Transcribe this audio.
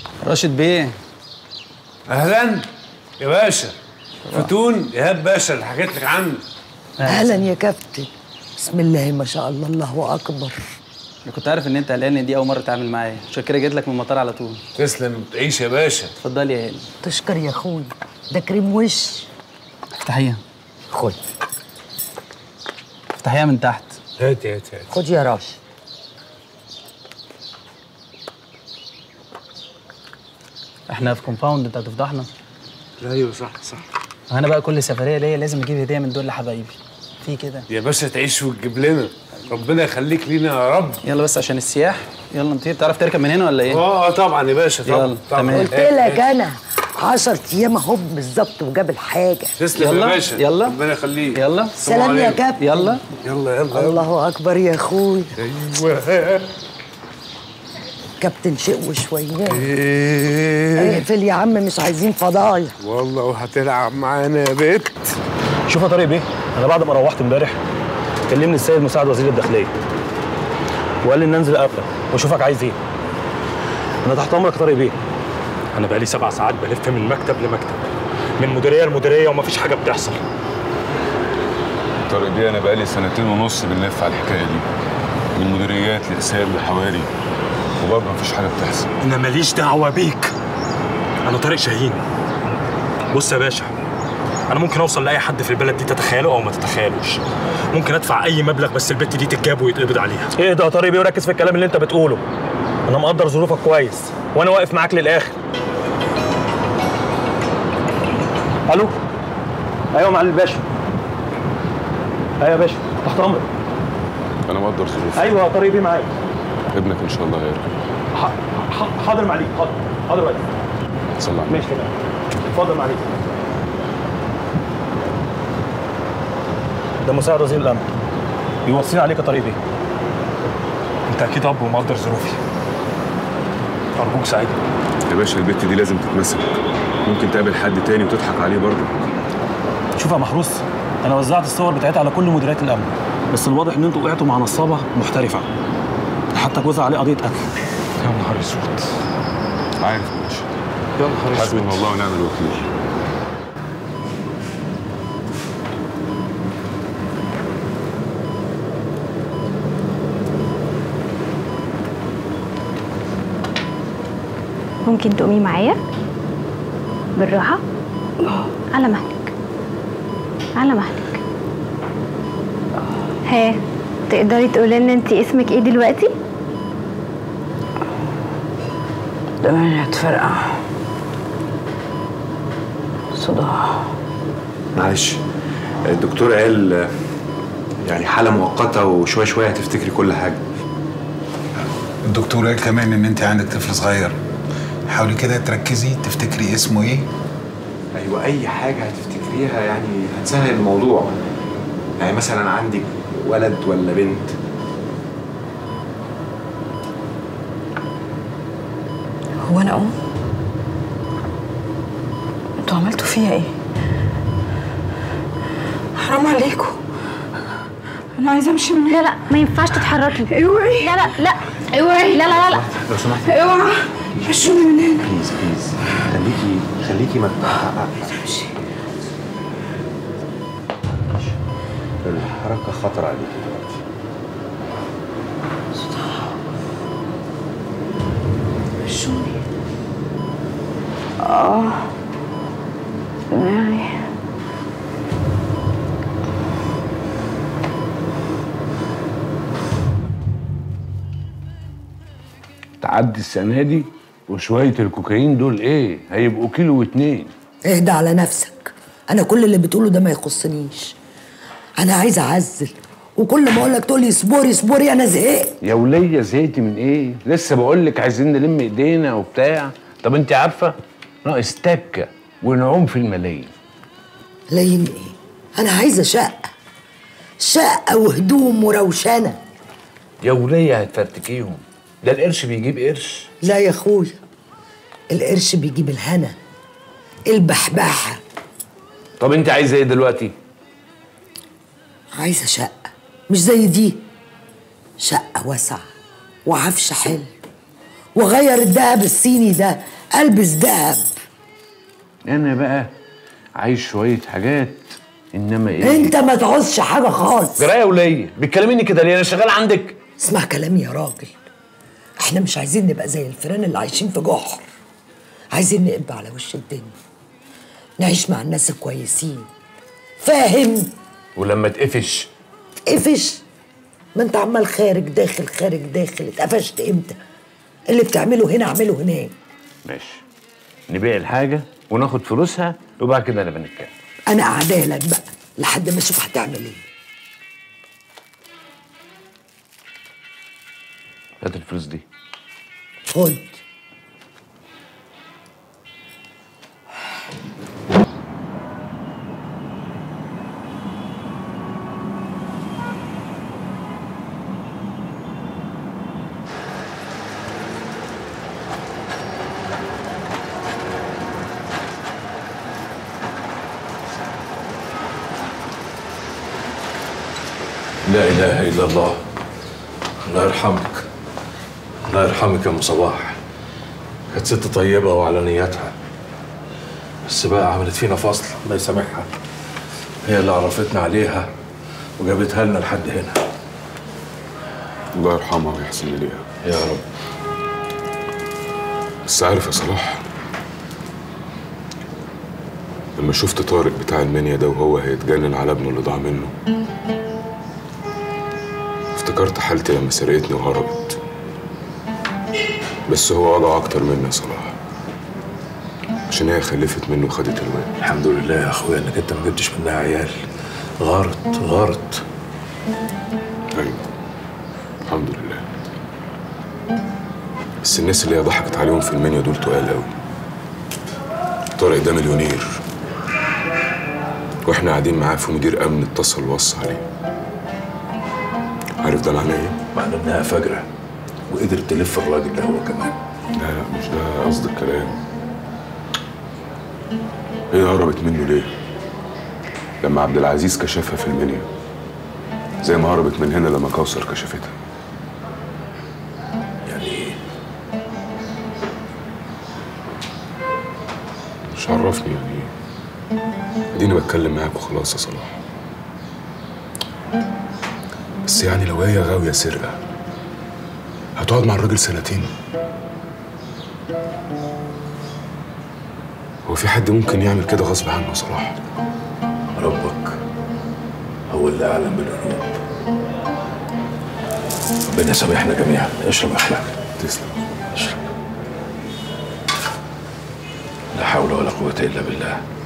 راشد بيه اهلا يا باشا فتون ايهاب باشا اللي حكيت لك عنه اهلا يا كابتن بسم الله ما شاء الله الله اكبر انا كنت عارف ان انت قلقان إن دي اول مره تعمل معايا عشان كده جيت لك من المطار على طول تسلم تعيش يا باشا اتفضلي يا هاني تشكر يا اخوي ده كريم وش افتحيها خد افتحيها من تحت هات هات هات خد يا راشد احنا في كومباوند انت هتفضحنا ايوه صح صح انا بقى كل سفريه ليا لازم اجيب هديه من دول لحبايبي في كده يا باشا تعيش وتجيب لنا ربنا يخليك لينا يا رب يلا بس عشان السياح يلا نطير تعرف تركب من هنا ولا ايه اه طبعا يا باشا طبعا يلا، طبعا تمام. قلت لك انا 10 ايام اهو بالظبط وجاب الحاجه تسلم يا يلا، باشا يلا. ربنا يخليك يلا سلام يا كابتن يلا يلا يلا يلا الله اكبر يا اخوي ايوه كابتن شق شويه إيه. اقفل يا عم مش عايزين فضايح والله وهتلعب معانا يا بت شوف يا طارق بيه انا بعد ما روحت امبارح كلمني السيد مساعد وزير الداخليه وقال لي ان انزل اقابلك واشوفك عايز ايه انا تحت امرك يا طارق بيه انا بقالي سبع ساعات بلف من مكتب لمكتب من مديريه لمديريه ومفيش حاجه بتحصل طارق بيه انا بقالي سنتين ونص بنلف على الحكايه دي من مديريات لاقسام لحواري وبرضه مفيش حاجه بتحصل انا ماليش دعوه بيك انا طارق شاهين بص يا باشا انا ممكن اوصل لاي حد في البلد دي تتخيله او ما تتخيلوش ممكن ادفع اي مبلغ بس البت دي تتجاب ويتقبض عليها ايه ده يا طارق بيه وركز في الكلام اللي انت بتقوله انا مقدر ظروفك كويس وانا واقف معاك للاخر الو ايوه معالي الباشا ايوه يا باشا تحت امرك انا مقدر ظروفي ايوه يا طارق بيه معايا ابنك ان شاء الله هيرجع ح- ح- حاضر معاليك حاضر حاضر واقف صلى على النبي. ماشي كده اتفضل معاليك ده مساعد وزير الامن يوصيني عليك يا طريق بيه انت اكيد اب ومقدر ظروفي ارجوك ساعدني يا باشا البت دي لازم تتمسك ممكن تقابل حد تاني وتضحك عليه برضه شوف يا محروس انا وزعت الصور بتاعتها على كل مديريات الامن بس الواضح ان انتوا وقعتوا مع نصابه محترفه حتى جوزها عليه قضيه قتل يا نهار اسود عارف يا باشا يا نهار حسبنا الله ونعم الوكيل ممكن تقومي معايا بالراحة على مهلك على مهلك ها تقدري تقولي لنا انت اسمك ايه دلوقتي دماغي هتفرقع صداع معلش الدكتور قال آه، يعني حالة مؤقتة وشوية شوية هتفتكري كل حاجة الدكتور قال كمان ان انت عندك طفل صغير حاولي كده تركزي تفتكري اسمه ايه أيوة أي حاجة هتفتكريها يعني هتسهل الموضوع يعني مثلا عندك ولد ولا بنت هو انا ام انتوا عملتوا فيا ايه حرام عليكم انا عايزه امشي من هنا لا لا ما ينفعش تتحركي اوعي لا لا لا اوعي لا لا لا, لا. لو سمحتي اوعى مشوني من هنا بليز بليز خليكي خليكي ما الحركة خطر عليكي دلوقتي مشوني اه دماغي تعدي السنه دي وشويه الكوكايين دول ايه هيبقوا كيلو واتنين اهدى على نفسك انا كل اللي بتقوله ده ما يخصنيش انا عايزه اعزل وكل ما اقول لك تقول لي اصبري اصبري انا زهقت يا وليه زهقتي من ايه لسه بقول لك عايزين نلم ايدينا وبتاع طب انت عارفه ناقص تكه ونعوم في الملايين لين ايه انا عايزه شقه شقه وهدوم وروشنه يا وليه هتفرتكيهم ده القرش بيجيب قرش لا يا اخويا القرش بيجيب الهنا البحبحه طب انت عايزه ايه دلوقتي عايزه شقه مش زي دي شقه واسعه وعفش حلو وغير الدهب الصيني ده البس دهب انا بقى عايز شويه حاجات انما ايه انت ما تعوزش حاجه خالص جرايه وليه بتكلميني كده ليه انا شغال عندك اسمع كلامي يا راجل احنا مش عايزين نبقى زي الفيران اللي عايشين في جحر عايزين نقب على وش الدنيا نعيش مع الناس الكويسين فاهم ولما تقفش اتقفش ما انت عمال خارج داخل خارج داخل اتقفشت امتى اللي بتعمله هنا اعمله هناك ماشي نبيع الحاجه وناخد فلوسها وبعد كده نبقى نتكلم انا قاعده لك بقى لحد ما اشوف هتعمل ايه هات الفلوس دي خد لا اله الا الله الله يرحمك الله يرحمك يا ام صباح كانت ست طيبه وعلى نيتها بس بقى عملت فينا فصل الله يسامحها هي اللي عرفتنا عليها وجابتها لنا لحد هنا الله يرحمها ويحسن اليها يا رب بس عارف يا صلاح لما شفت طارق بتاع المنيا ده وهو هيتجنن على ابنه اللي ضاع منه افتكرت حالتي لما سرقتني وهربت بس هو وجعه اكتر مني يا صلاح عشان هي خلفت منه وخدت الواد الحمد لله يا اخويا انك انت ما جبتش منها عيال غارت غارت ايوه الحمد لله بس الناس اللي هي ضحكت عليهم في المنيا دول تقال قوي طارق ده مليونير واحنا قاعدين معاه في مدير امن اتصل وصى عليه عارف ده معناه ايه؟ معناه انها فجره وقدرت تلف الراجل ده هو كمان لا لا مش ده قصد الكلام هي هربت منه ليه؟ لما عبد العزيز كشفها في المنيا زي ما هربت من هنا لما كوثر كشفتها يعني ايه؟ مش عرفني يعني ايه اديني بتكلم معاك وخلاص يا صلاح بس يعني لو هي غاوية سرقة هتقعد مع الراجل سنتين هو في حد ممكن يعمل كده غصب عنه يا صلاح ربك هو اللي اعلم بالقلوب ربنا يسامحنا جميعا اشرب احلام تسلم اشرب لا حول ولا قوه الا بالله